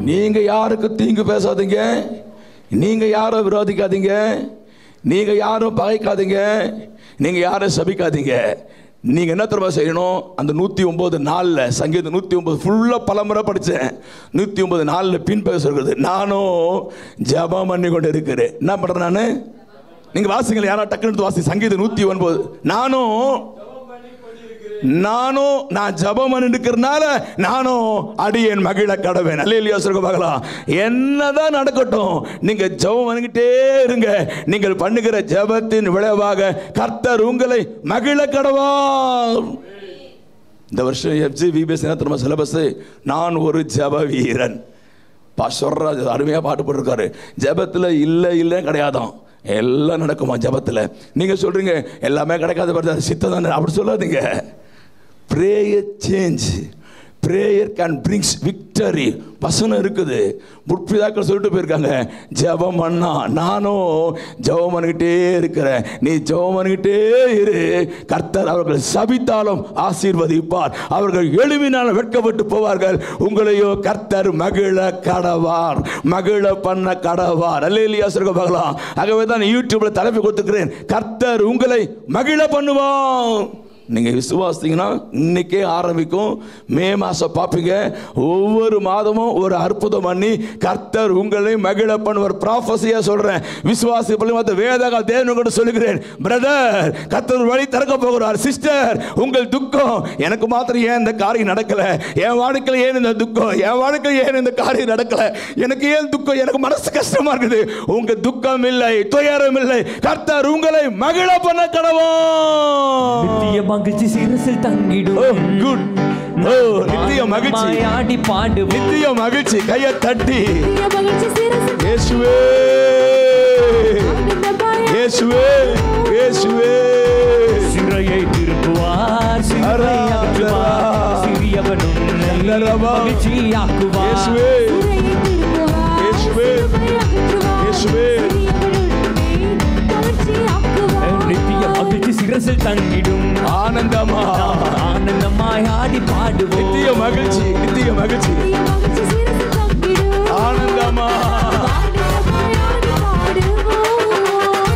நீங்க யாருக்கு தீங்கு பேசாதீங்க நீங்க யாரும் விரோதிக்காதீங்க நீங்க யாரும் பகைக்காதீங்க நீங்க யாரும் சபிக்காதீங்க நீங்க என்ன தெரியுமா செய்யணும் அந்த நூத்தி ஒன்பது நாள்ல சங்கீதம் நூத்தி ஒன்பது ஃபுல்லா பலமுறை படிச்சேன் நூத்தி ஒன்பது நாள்ல பின் பேசுறது நானும் ஜெபம் பண்ணி கொண்டு இருக்கிறேன் என்ன பண்றேன் நானு நீங்க வாசிங்களேன் யாரா டக்குனு எடுத்து வாசி சங்கீதம் நூத்தி ஒன்பது நானும் நானும் நான் ஜபம் இருக்கிறனால நானும் அடியேன் மகிழ கடவேன் அல்லையா சொல்ல பார்க்கலாம் என்னதான் நடக்கட்டும் நீங்க ஜபம் பண்ணிக்கிட்டே இருங்க நீங்கள் பண்ணுகிற ஜபத்தின் விளைவாக கர்த்தர் உங்களை மகிழ கடவா இந்த வருஷம் எஃப்ஜி விபிஎஸ் என்ன தெரியுமா சிலபஸ் நான் ஒரு ஜப வீரன் பா சொல்ற அருமையாக பாட்டு போட்டிருக்காரு ஜபத்தில் இல்லை இல்லை கிடையாதாம் எல்லாம் நடக்குமா ஜபத்தில் நீங்கள் சொல்கிறீங்க எல்லாமே கிடைக்காத பாரு சித்தம் தானே அப்படி சொல்லாதீங்க prayer change prayer can brings victory வசனம் இருக்குது முற்பிதாக்கள் சொல்லிட்டு போயிருக்காங்க ஜெபம் பண்ணா நானும் ஜெபம் பண்ணிக்கிட்டே இருக்கிறேன் நீ ஜெபம் பண்ணிக்கிட்டே இரு கர்த்தர் அவர்கள் சபித்தாலும் ஆசீர்வதிப்பார் அவர்கள் எளிமையினால் வெட்கப்பட்டு போவார்கள் உங்களையோ கர்த்தர் மகிழ கடவார் மகிழ பண்ண கடவார் அல்லையா சொல்ல பார்க்கலாம் ஆகவே தான் யூடியூப்ல தலைப்பு கொடுத்துக்கிறேன் கர்த்தர் உங்களை மகிழ பண்ணுவான் நீங்க விசுவாசிங்கன்னா இன்னைக்கே ஆரம்பிக்கும் மே மாசம் பார்ப்பீங்க ஒவ்வொரு மாதமும் ஒரு அற்புதம் பண்ணி கர்த்தர் உங்களை மகிழ பண்ணுவார் ப்ராஃபஸியா சொல்றேன் விசுவாசி பள்ளி வேதகா தேவன் கூட சொல்லுகிறேன் பிரதர் கர்த்தர் வழி திறக்க போகிறார் சிஸ்டர் உங்கள் துக்கம் எனக்கு மாத்திரம் ஏன் இந்த காரியம் நடக்கல என் வாழ்க்கையில் ஏன் இந்த துக்கம் என் வாழ்க்கையில் ஏன் இந்த காரியம் நடக்கல எனக்கு ஏன் துக்கம் எனக்கு மனசு கஷ்டமா இருக்குது உங்க துக்கம் இல்லை துயரம் இல்லை கர்த்தர் உங்களை மகிழ பண்ண கடவோம் நித்திய மகிழ்ச்சி சிரசில் ஓ தங்கிடும் குட் ஓ நித்திய மகிழ்ச்சி ஆடி பாடுவோம் நித்திய மகிழ்ச்சி கையை தட்டி நித்திய மகிழ்ச்சி சிரசில் இயேசுவே ஆனந்தமாய் இயேசுவே இயேசுவே சிறையை திருப்புவார் சிறையை அகற்றுவார் சிறியவனும் அல்லரபா. மகிழ்ச்சியாக்குவார் இயேசுவே சிறையை திருப்புவார், இயேசுவே. சிலுவை அகற்றுவார், இயேசுவே. சிறியவனுடனே மகிழ்ச்சியாக்குவார். நித்திய மகிழ்ச்சி சிரசில் தங்கிடும் ஆனந்தமா ஆனந்தமாய் ஆடி பாடுவோம் நித்திய மகிழ்ச்சி நித்திய மகிழ்ச்சி நித்திய மகிழ்ச்சி சிரசில் தங்கிடும். ஆனந்தமா ஆனந்தமாய் ஆடி பாடுவோம்.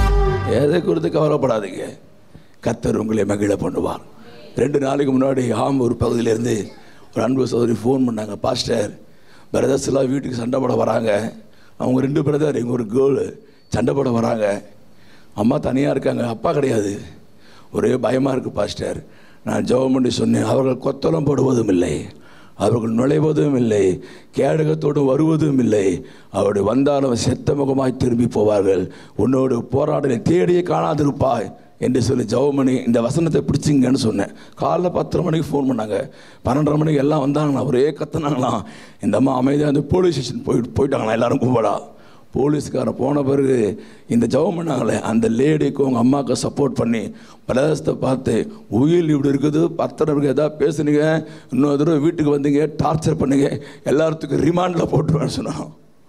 எதை குறித்து கவலைப்படாதீங்க கர்த்தர் உங்களை மகிழ பண்ணுவார் ரெண்டு நாளைக்கு முன்னாடி ஆம் ஒரு பகுதியிலேருந்து ஒரு அன்பு சகோதரி ஃபோன் பண்ணாங்க பாஸ்டர் பிரதர்ஸ் எல்லாம் வீட்டுக்கு சண்டை போட வராங்க அவங்க ரெண்டு பிரதர் இங்கே ஒரு கேர்ளு சண்டை போட வராங்க அம்மா தனியாக இருக்காங்க அப்பா கிடையாது ஒரே பயமாக இருக்குது பாஸ்டர் நான் ஜெபம் பண்ணி சொன்னேன் அவர்கள் கொத்தளம் போடுவதும் இல்லை அவர்கள் நுழைவதும் இல்லை கேடகத்தோடு வருவதும் இல்லை அவருடைய வந்தாலும் செத்த முகமாய் திரும்பி போவார்கள் உன்னோடு போராடலை தேடியே காணாதிருப்பாய் என்று சொல்லி ஜெபமணி இந்த வசனத்தை பிடிச்சிங்கன்னு சொன்னேன் காலைல பத்தரை மணிக்கு ஃபோன் பண்ணாங்க பன்னெண்டரை மணிக்கு எல்லாம் வந்தாங்களாம் ஒரே கத்துனாங்களாம் இந்த அம்மா அமைதியாக வந்து போலீஸ் ஸ்டேஷன் போயிட்டு போயிட்டாங்களாம் எல்லாரும் கும்பலா போலீஸ்காரன் போன பிறகு இந்த ஜெபம் பண்ணாங்களே அந்த லேடிக்கு உங்கள் அம்மாவுக்கு சப்போர்ட் பண்ணி பிரதேசத்தை பார்த்து உயில் இப்படி இருக்குது பத்திரம் இருக்கு ஏதாவது பேசுனீங்க இன்னொரு தடவை வீட்டுக்கு வந்தீங்க டார்ச்சர் பண்ணீங்க எல்லாத்துக்கும் ரிமாண்டில் போட்டுருவேன்னு சொன்னான்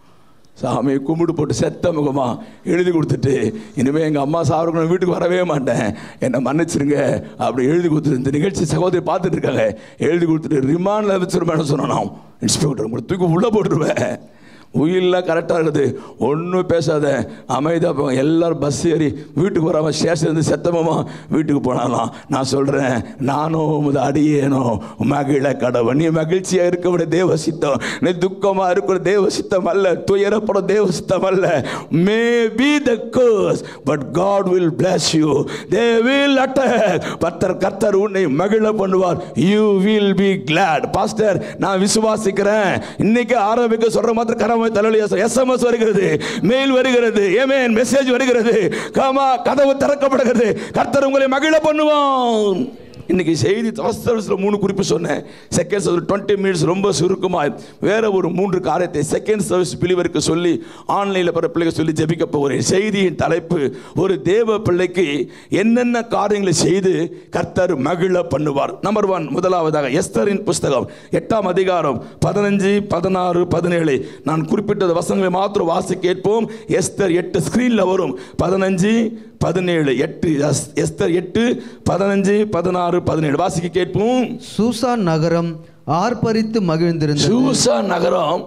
சாமி கும்பிடு போட்டு செத்த முகமா எழுதி கொடுத்துட்டு இனிமேல் எங்கள் அம்மா சாவருக்கு நான் வீட்டுக்கு வரவே மாட்டேன் என்னை மன்னிச்சிருங்க அப்படி எழுதி கொடுத்துட்டு இந்த நிகழ்ச்சி சகோதரி பார்த்துட்டு இருக்காங்க எழுதி கொடுத்துட்டு ரிமாண்டில் வச்சிருப்பேன்னு சொன்னான் இன்ஸ்பெக்டர் உங்களை தூக்கி உள்ளே போட்டுருவேன் உயிரெலாம் கரெக்டாக இருக்குது ஒன்றும் பேசாத அமைதியாக போங்க எல்லாரும் பஸ் ஏறி வீட்டுக்கு வராமல் ஸ்டேஷன் இருந்து செத்தமமா வீட்டுக்கு போனாலாம் நான் சொல்கிறேன் நானும் உமது அடியேனோ மகிழ கடவுள் நீ மகிழ்ச்சியாக இருக்க விட தேவ சித்தம் நீ துக்கமாக இருக்கிற தேவ சித்தம் அல்ல துயரப்பட தேவ சித்தம் அல்ல may be the cause but God will bless you they will attack பத்தர் கர்த்தர் உன்னை மகிழ பண்ணுவார் you will be glad pastor நான் விசுவாசிக்கிறேன் இன்னைக்கு ஆரம்பிக்க சொல்ற மாதிரி கரமை தலைவலி எஸ்எம்எஸ் வருகிறது மெயில் வருகிறது ஏமேன் மெசேஜ் வருகிறது காமா கதவு திறக்கப்படுகிறது கர்த்தர் உங்களை மகிழ பண்ணுவான் இன்னைக்கு செய்தி அவசரத்தில் மூணு குறிப்பு சொன்னேன் செகண்ட் சர்வீஸ் டுவெண்ட்டி மினிட்ஸ் ரொம்ப சுருக்கமாக வேற ஒரு மூன்று காரியத்தை செகண்ட் சர்வீஸ் பிலிவருக்கு சொல்லி ஆன்லைனில் பிற பிள்ளைங்க சொல்லி ஜெபிக்க போகிறேன் செய்தியின் தலைப்பு ஒரு தேவ பிள்ளைக்கு என்னென்ன காரியங்களை செய்து கர்த்தர் மகிழ பண்ணுவார் நம்பர் ஒன் முதலாவதாக எஸ்தரின் புஸ்தகம் எட்டாம் அதிகாரம் பதினஞ்சு பதினாறு பதினேழு நான் குறிப்பிட்ட வசனங்களை மாத்திரம் வாசி கேட்போம் எஸ்தர் எட்டு ஸ்க்ரீனில் வரும் பதினஞ்சு பதினேழு எட்டு எஸ்- எஸ்தர் எட்டு பதினஞ்சு பதினாறு பதினேழு வாசிக்க கேட்போம் சூசான் நகரம் ஆர்ப்பரித்து மகிழ்ந்திருந்தது சூசா நகரம்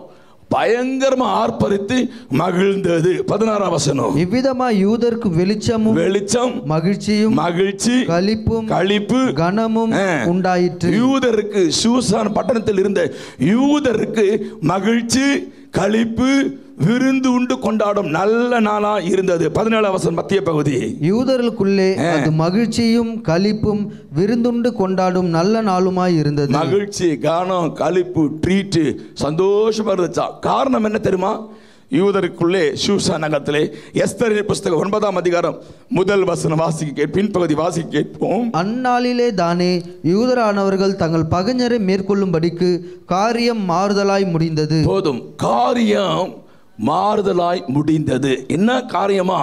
பயங்கரமா ஆர்ப்பரித்து மகிழ்ந்தது பதினாறாம் வசனம் இவ்விதமாய் யூதருக்கு வெளிச்சமும் வெளிச்சம் மகிழ்ச்சியும் மகிழ்ச்சி களிப்பும் களிப்பு கனமும் ஆ. உண்டாயிற்று யூதருக்கு சூசான் பட்டணத்தில் இருந்த யூதருக்கு மகிழ்ச்சி களிப்பு விருந்து உண்டு கொண்டாடும் நல்ல நாளா இருந்தது பதினேழாம் வசனம் மத்திய பகுதி யூதர்களுக்குள்ளே அது மகிழ்ச்சியும் களிப்பும் விருந்துண்டு கொண்டாடும் நல்ல நாளுமாய் இருந்தது மகிழ்ச்சி கானம் களிப்பு ட்ரீட்டு சந்தோஷமா இருந்துச்சா காரணம் என்ன தெரியுமா யூதருக்குள்ளே சூசா நகரத்திலே எஸ்தரின் புஸ்தகம் ஒன்பதாம் அதிகாரம் முதல் வசனம் வாசிக்க கேட் பின்பகுதி வாசிக்க கேட்போம் அந்நாளிலே தானே யூதரானவர்கள் தங்கள் பகைஞரை மேற்கொள்ளும்படிக்கு காரியம் மாறுதலாய் முடிந்தது போதும் காரியம் மாறுதலாய் முடிந்தது என்ன காரியமா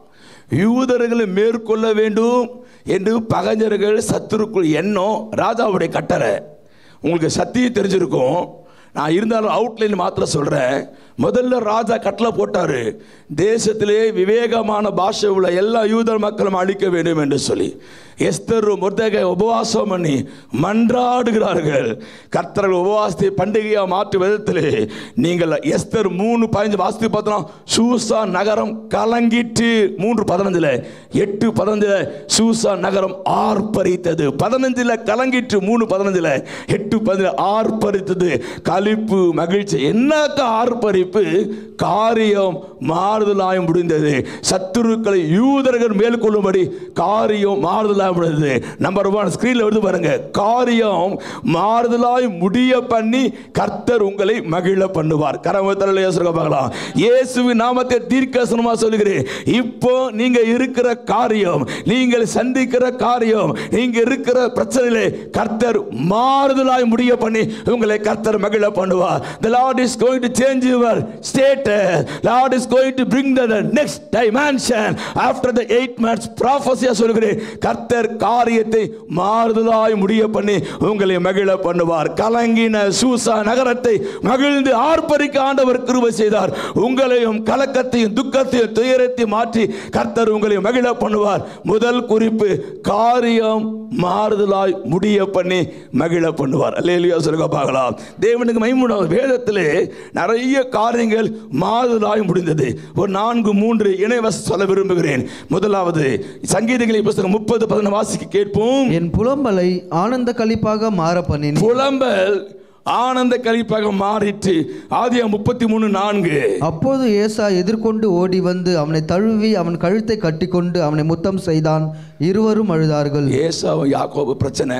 யூதர்களை மேற்கொள்ள வேண்டும் என்று பகைஞர்கள் சத்துருக்குள் எண்ணம் ராஜாவுடைய கட்டளை உங்களுக்கு சத்தியம் தெரிஞ்சிருக்கும் நான் இருந்தாலும் அவுட்லைன் மாத்திரம் சொல்கிறேன் முதல்ல ராஜா கட்டளை போட்டார் தேசத்திலே விவேகமான பாஷை உள்ள எல்லா யூதர் மக்களும் அழிக்க வேண்டும் என்று சொல்லி எஸ்தர் முர்தகை உபவாசம் பண்ணி மன்றாடுகிறார்கள் கர்த்தர்கள் உபவாசத்தை பண்டிகையாக மாற்று விதத்திலே நீங்கள் எஸ்தர் மூணு பதினஞ்சு வாசத்தை பார்த்தோம் சூசா நகரம் கலங்கிட்டு மூன்று பதினஞ்சில் எட்டு பதினஞ்சில் சூசா நகரம் ஆர்ப்பரித்தது பதினஞ்சில் கலங்கிட்டு மூணு பதினஞ்சில் எட்டு பதினஞ்சு ஆர்ப்பரித்தது களிப்பு மகிழ்ச்சி என்னக்கா ஆர்ப்பரிப்பு காரியம் மாறுதலாய் முடிந்தது சத்துருக்களை யூதர்கள் மேற்கொள்ளும்படி காரியம் மாறுதலாய் முடிந்தது நம்பர் ஒன் ஸ்கிரீன்ல வருது பாருங்க காரியம் மாறுதலாய் முடிய பண்ணி கர்த்தர் உங்களை மகிழ பண்ணுவார் கரமத்தல சொல்ல பார்க்கலாம் இயேசுவின் நாமத்தை தீர்க்கசனமா சொல்லுகிறேன் இப்போ நீங்க இருக்கிற காரியம் நீங்கள் சந்திக்கிற காரியம் நீங்க இருக்கிற பிரச்சனையிலே கர்த்தர் மாறுதலாய் முடிய பண்ணி உங்களை கர்த்தர் மகிழ பண்ணுவார் the lord is going to change your status lord is going to bring the next dimension after the eight months prophecy சொல்கிறேன் கர்த்தர் காரியத்தை மாறுதலாய் முடிய பண்ணி உங்களை மகிழ பண்ணுவார் கலங்கின சூசா நகரத்தை மகிழ்ந்து ஆர்ப்பரிக்க ஆண்டவர் கிருபை செய்தார் உங்களையும் கலக்கத்தையும் துக்கத்தையும் துயரத்தையும் மாற்றி கர்த்தர் உங்களை மகிழ பண்ணுவார் முதல் குறிப்பு காரியம் மாறுதலாய் முடிய பண்ணி மகிழ பண்ணுவார் அல்லேலியா சொல்லுங்க பார்க்கலாம் தேவனுக்கு மைமுடாவது வேதத்திலே நிறைய காரியங்கள் மாறுதலாய் முடிந்தது ஒரு நான்கு மூன்று இணைவச சொல்ல விரும்புகிறேன் முதலாவது சங்கீதங்களை புஸ்தகம் முப்பது பதினொன்று வாசிக்க கேட்போம் என் புலம்பலை ஆனந்த களிப்பாக மாற பண்ணினேன் புலம்பல் ஆனந்த கழிப்பாக மாறிட்டு ஆதியா முப்பத்தி மூணு நான்கு அப்போது ஏசா எதிர்கொண்டு ஓடி வந்து அவனை தழுவி அவன் கழுத்தை கட்டிக்கொண்டு அவனை முத்தம் செய்தான் இருவரும் அழுதார்கள் ஏசாவை யாக்கோபு பிரச்சனை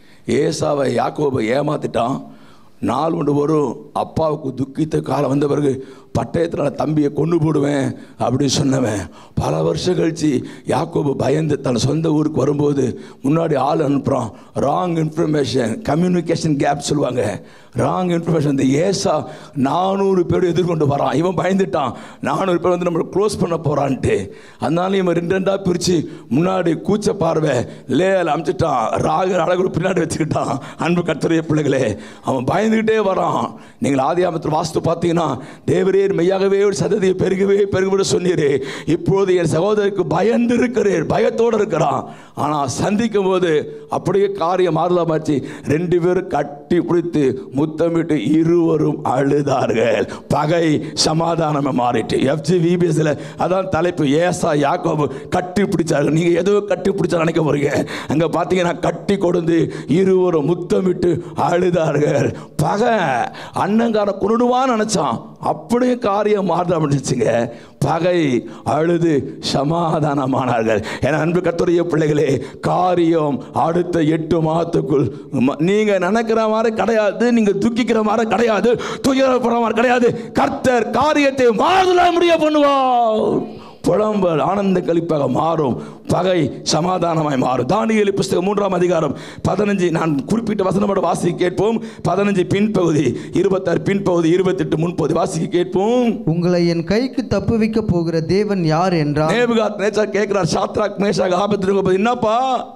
ஏசாவை யாக்கோபு ஏமாத்திட்டான் நாள் ஒன்று வரும் அப்பாவுக்கு துக்கித்த காலம் வந்த பிறகு பட்டயத்தில் நான் தம்பியை கொண்டு போடுவேன் அப்படின்னு சொன்னவன் பல வருஷம் கழிச்சு யாக்கோபு பயந்து தன் சொந்த ஊருக்கு வரும்போது முன்னாடி ஆள் அனுப்புகிறான் ராங் இன்ஃபர்மேஷன் கம்யூனிகேஷன் கேப் சொல்லுவாங்க ராங் இன்ஃபர்மேஷன் இந்த ஏசா நானூறு பேர் எதிர்கொண்டு வரான் இவன் பயந்துட்டான் நானூறு பேர் வந்து நம்மளை க்ளோஸ் பண்ண போகிறான்ட்டு அதனால இவன் ரெண்டு ரெண்டாக பிரித்து முன்னாடி கூச்ச பார்வை லேல் அமைச்சிட்டான் ராக அழகு பின்னாடி வச்சுக்கிட்டான் அன்பு கத்துடைய பிள்ளைகளே அவன் பயந்துக்கிட்டே வரான் நீங்கள் ஆதியாமத்தில் வாஸ்து பார்த்தீங்கன்னா தேவரீர் மெய்யாகவே ஒரு சததியை பெருகவே பெருகவிட சொன்னீரே இப்போது என் சகோதரருக்கு பயந்து இருக்கிறீர் பயத்தோடு இருக்கிறான் ஆனால் சந்திக்கும் போது அப்படியே காரியம் மாறுதலாமாச்சு ரெண்டு பேரும் கட்டி பிடித்து முத்தமிட்டு இருவரும் அழுதார்கள் பகை சமாதானம் மாறிட்டு எஃப்ஜி விபிஎஸ்ல அதான் தலைப்பு ஏசா யாக்கோபு கட்டி பிடிச்சார்கள் நீங்கள் ஏதோ கட்டி பிடிச்சா நினைக்க போறீங்க அங்கே பார்த்தீங்கன்னா கட்டி கொடுந்து இருவரும் முத்தமிட்டு அழுதார்கள் பகை அண்ணங்கார கொண்டுடுவான்னு நினைச்சான் அப்படியே காரியம் மாறுதல் முடிச்சுங்க பகை அழுது சமாதானமானார்கள் என அன்பு கத்துடைய பிள்ளைகளே காரியம் அடுத்த எட்டு மாதத்துக்குள் ம- நீங்க நினைக்கிற மாதிரி கிடையாது நீங்க துக்கிக்கிற மாதிரி கிடையாது துயரப்படுற மாதிரி கிடையாது கர்த்தர் காரியத்தை மாறுதலா முடிய பண்ணுவார் புலம்பல் ஆனந்த கழிப்பாக மாறும் பகை சமாதானமாய் மாறும் தானியேலு புஸ்தகம் மூன்றாம் அதிகாரம் பதினஞ்சு நான் குறிப்பிட்ட வசனப்பட வாசிக்க கேட்போம் பதினஞ்சு பின்பகுதி இருபத்தாறு பின்பகுதி இருபத்தெட்டு முன்பகுதி வாசிக்க கேட்போம் உங்களை என் கைக்கு தப்புவிக்க போகிற தேவன் யார் என்றார் நேபுகாத் நேச்சா கேட்கிறார் சாத்ராக் மேஷாக் ஆபத்து என்னப்பா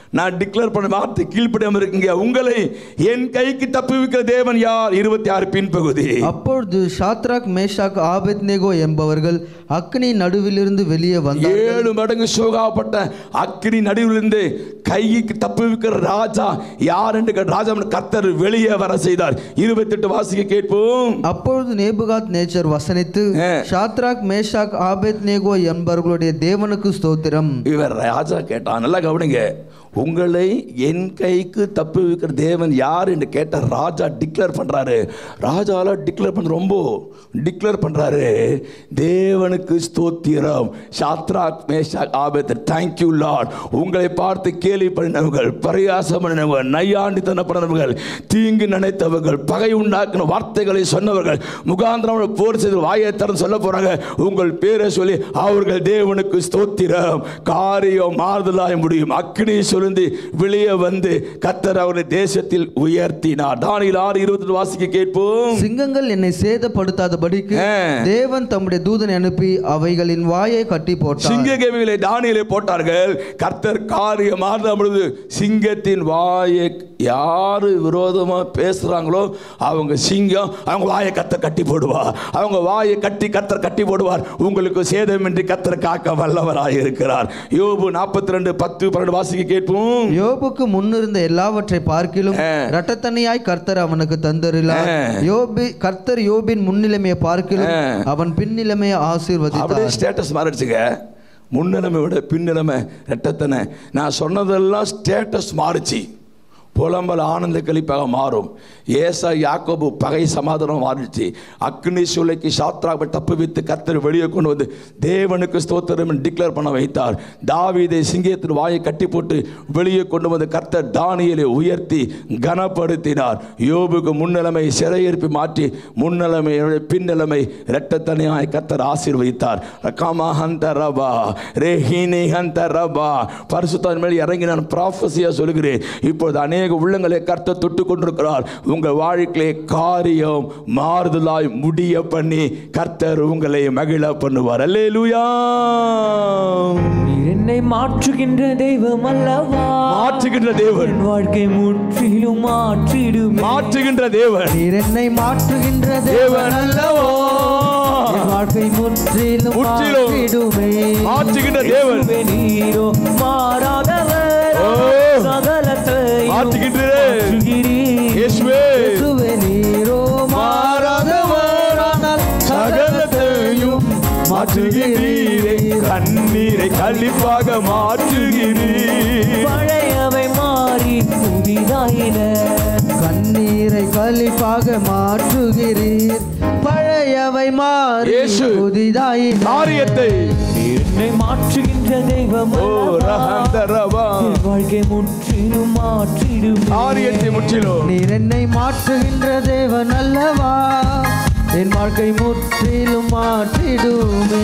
நான் டிக்ளேர் பண்ண வார்த்தை கீழ்ப்படியாம இருக்கீங்க உங்களை என் கைக்கு தப்புவிக்கிற தேவன் யார் இருபத்தி ஆறு பின்பகுதி அப்பொழுது ஷாத்ராக் மேஷாக் ஆபெத்நேகோ என்பவர்கள் அக்னி நடுவிலிருந்து வெளியே வந்தார்கள் ஏழு மடங்கு சோகாப்பட்ட அக்கினி நடுவிலிருந்து கைக்கு தப்புவிக்கிற ராஜா யார் என்று கேட்ட ராஜா கர்த்தர் வெளியே வர செய்தார் இருபத்தி எட்டு வாசிக்க கேட்போம் அப்பொழுது நேபுகாத் நேச்சர் வசனித்து ஆ. ஷாத்ராக் மேஷாக் ஆபெத்நேகோ என்பவர்களுடைய தேவனுக்கு ஸ்தோத்திரம் இவர் ராஜா கேட்டான் நல்லா கவனிங்க உங்களை என் கைக்கு தப்பு வைக்கிற தேவன் யார் என்று கேட்ட ராஜா டிக்ளேர் பண்றாரு ராஜால டிக்ளேர் பண்ண ரொம்ப டிக்ளேர் பண்றாரு தேவனுக்கு ஸ்தோத்திரம் சாத்ராக் மேஷாக் ஆபத் தேங்க்யூ லார்ட் உங்களை பார்த்து கேலி பண்ணினவர்கள் பரியாசம் பண்ணினவர்கள் நையாண்டித்தனம் பண்ணவர்கள் தீங்கு நினைத்தவர்கள் பகை உண்டாக்கின வார்த்தைகளை சொன்னவர்கள் முகாந்திரம் போர் செய்து வாயை திறந்து சொல்ல போறாங்க உங்கள் பேரை சொல்லி அவர்கள் தேவனுக்கு ஸ்தோத்திரம் காரியம் மாறுதலாய் முடியும் அக்னி சுருந்தி வெளியே வந்து கத்தர் அவரை தேசத்தில் உயர்த்தினார் தானியில் ஆறு இருபத்தி வாசிக்க கேட்போம் சிங்கங்கள் என்னை சேதப்படுத்தாதபடிக்கு ஆ. தேவன் தம்முடைய தூதனை அனுப்பி அவைகளின் வாயை கட்டி போட்டார் சிங்க கேவிகளை தானியலை போட்டார்கள் கர்த்தர் காரியம் மாறுதல் பொழுது சிங்கத்தின் வாயை யாரு விரோதமா பேசுறாங்களோ அவங்க சிங்கம் அவங்க வாயை கத்தர் கட்டி போடுவார் அவங்க வாயை கட்டி கத்தர் கட்டி போடுவார் உங்களுக்கு சேதமின்றி கத்தர் காக்க வல்லவராய் இருக்கிறார் யோபு நாற்பத்தி ரெண்டு பத்து பன்னெண்டு வாசிக்க கேட்போம் யோபுக்கு முன்னிருந்த எல்லாவற்றை பார்க்கிலும் ஆ. இரட்டத்தனியாய் கர்த்தர் அவனுக்கு தந்தரிலார் ஆ. யோபி கர்த்தர் யோபின் முன்னிலைமையை பார்க்கிலும் ஆ. அவன் பின்னிலைமையை அப்படியே ஆசீர்வதித்தார் ஸ்டேட்டஸ் மாறிடுச்சுங்க முன்னிலைமை விட பின்னிலைமை ரெட்டத்தனை நான் சொன்னதெல்லாம் ஸ்டேட்டஸ் மாறுச்சு புலம்பல் ஆனந்த கழிப்பாக மாறும் ஏசா யாக்கோபு பகை சமாதானம் மாறிடுச்சு அக்னி சூளைக்கு சாத்ராவை தப்பு வைத்து கத்தர் வெளியே கொண்டு வந்து தேவனுக்கு ஸ்தோத்திரம் டிக்ளேர் பண்ண வைத்தார் தாவீதை சிங்கத்தின் வாயை கட்டி போட்டு வெளியே கொண்டு வந்து கர்த்தர் தானியலை உயர்த்தி கனப்படுத்தினார் யோபுக்கு முன்னிலைமை சிறையிருப்பி மாற்றி முன்னிலைமை பின்னிலைமை இரட்டத்தனியாய் கர்த்தர் ஆசீர்வதித்தார் கமா ஹந்த ரபா ரேஹினி ஹந்த ரபா பரிசுத்தன் மேல் இறங்கி நான் ப்ராஃபஸியா சொல்கிறேன் இப்பொழுது அநேக உள்ளங்களை கர்த்தர் தொட்டு கொண்டிருக்கிறார் உங்கள் வாழ்க்கையிலே காரியம் மாறுதலாய் முடிய பண்ணி கர்த்தர் உங்களை மகிழ பண்ணுவார் அல்லேலூயா நீர் என்னை மாற்றுகின்ற தெய்வம் அல்லவா மாற்றுகின்ற தேவன் என் வாழ்க்கை முற்றிலும் மாற்றிடுமே மாற்றுகின்ற தேவன் நீர் என்னை மாற்றுகின்ற தேவன் அல்லவோ என் வாழ்க்கை முற்றிலும் முற்றிலும் மாற்றிடுமே மாற்றுகின்ற தேவன் இயேசுவே நீரோ மாறாதவர் ஓ. சகலத்தையும் மாற்றுகின்றீரே. மாற்றுகிறீர். இயேசுவே இயேசுவே நீரோ மாறாதவரானால் சகலத்தையும் மாற்றுகிறீரே கண்ணீரை கழிப்பாக மாற்றுகிறீர் பழையவை மாறி புதிதாயின கண்ணீரை கழிப்பாக மாற்றுகிறீர் பழையவை மாறி இயேசு. புதிதாய் காரியத்தை நீர் என்னை மாற்றுகின்ற தெய்வம் ஓ அல்லவா? ரஹந்தரவா என் வாழ்க்கை முற்றிலும் மாற்றிடுமே காரியத்தை முற்றிலும் நீர் என்னை மாற்றுகின்ற தேவன் அல்லவா என் வாழ்க்கை முற்றிலும் மாற்றிடுமே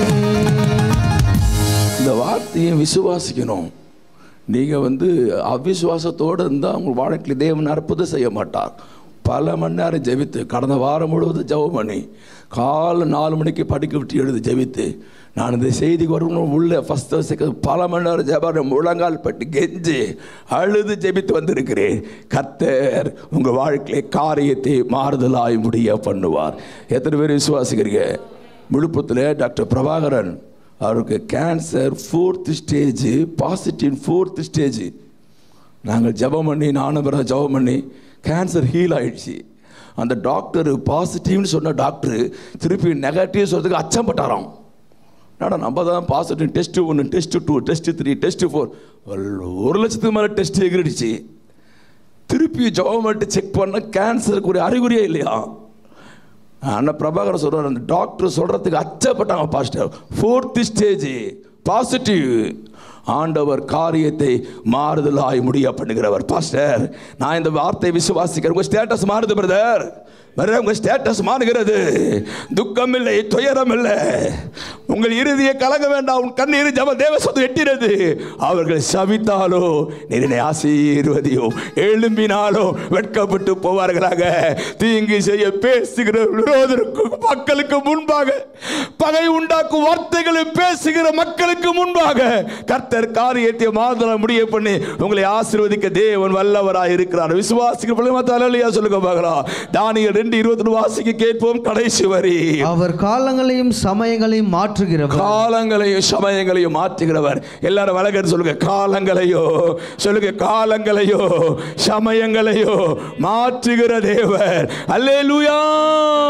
இந்த வார்த்தையை விசுவாசிக்கணும் நீங்கள் வந்து அவிசுவாசத்தோடு இருந்தால் உங்கள் வாழ்க்கையில் தேவன் அற்புதம் செய்ய மாட்டார் பல மணி நேரம் ஜெபித்து கடந்த வாரம் முழுவதும் ஜெபம் பண்ணி காலை நாலு மணிக்கு படிக்க விட்டு எழுது ஜெபித்து நான் இந்த செய்திக்கு வரணும் உள்ள ஃபஸ்ட் செகண்ட் பல மணி நேரம் ஜெபம் முழங்கால் பட்டு கெஞ்சி அழுது ஜெபித்து வந்திருக்கிறேன் கர்த்தர் உங்கள் வாழ்க்கையிலே காரியத்தை மாறுதலாய் முடிய பண்ணுவார் எத்தனை பேர் விசுவாசிக்கிறீங்க விழுப்புரத்தில் டாக்டர் பிரபாகரன் அவருக்கு cancer fourth stage positive fourth stage நாங்கள் ஜெபம் பண்ணி நானும் பிறகு ஜெபம் பண்ணி கேன்சர் ஹீல் ஆயிடுச்சு அந்த டாக்டர் பாசிட்டிவ்னு சொன்ன டாக்டர் திருப்பி நெகட்டிவ் சொல்றதுக்கு அச்சம்பட்டாராம் என்னடா நம்ம தான் பாசிட்டிவ் டெஸ்ட் ஒன்று test two test three test four ஒரு லட்சத்துக்கு மேலே டெஸ்ட் எகிரிடுச்சு திருப்பி ஜெபம் பண்ணிட்டு செக் பண்ண கேன்சருக்கு ஒரு அறிகுறியே இல்லையா அண்ணன் பிரபாகரன் சொல்றாரு அந்த டாக்டர் சொல்றதுக்கு அச்சப்பட்டாங்க பாஸ்டர் ஃபோர்த் ஸ்டேஜ் பாசிட்டிவ் ஆண்டவர் காரியத்தை மாறுதலாய் முடிய பண்ணுகிறவர் பாஸ்டர் நான் இந்த வார்த்தை விசுவாசிக்கிறேன் உங்க ஸ்டேட்டஸ் மாறுது பிரதர் பிரதர் உங்க ஸ்டேட்டஸ் மாறுகிறது துக்கம் இல்லை துயரம் இல்லை உங்கள் இறுதியை கலங்க வேண்டாம் உன் கண்ணீர் ஜப தேவ சொத்து எட்டினது அவர்கள் சபித்தாலோ நீரினை ஆசீர்வதியோ எழும்பினாலோ வெட்கப்பட்டு போவார்களாக தீங்கு செய்ய பேசுகிற விரோதருக்கு மக்களுக்கு முன்பாக பகை உண்டாக்கும் வார்த்தைகளை பேசுகிற மக்களுக்கு முன்பாக கர்த்தர் கத்தர் காரியத்தை மாத்திரம் முடிய பண்ணி உங்களை ஆசீர்வதிக்க தேவன் வல்லவராய் இருக்கிறார் விசுவாசிக்கிற பிள்ளை மத்த அலையா சொல்லுங்க பார்க்கலாம் தானியல் ரெண்டு இருபத்தி வாசிக்க கேட்போம் கடைசி வரி அவர் காலங்களையும் சமயங்களையும் மாற்றுகிறவர் காலங்களையும் சமயங்களையும் மாற்றுகிறவர் எல்லாரும் வழக்கன்னு சொல்லுங்க காலங்களையோ சொல்லுங்க காலங்களையோ சமயங்களையோ மாற்றுகிற தேவர் அல்லேலூயா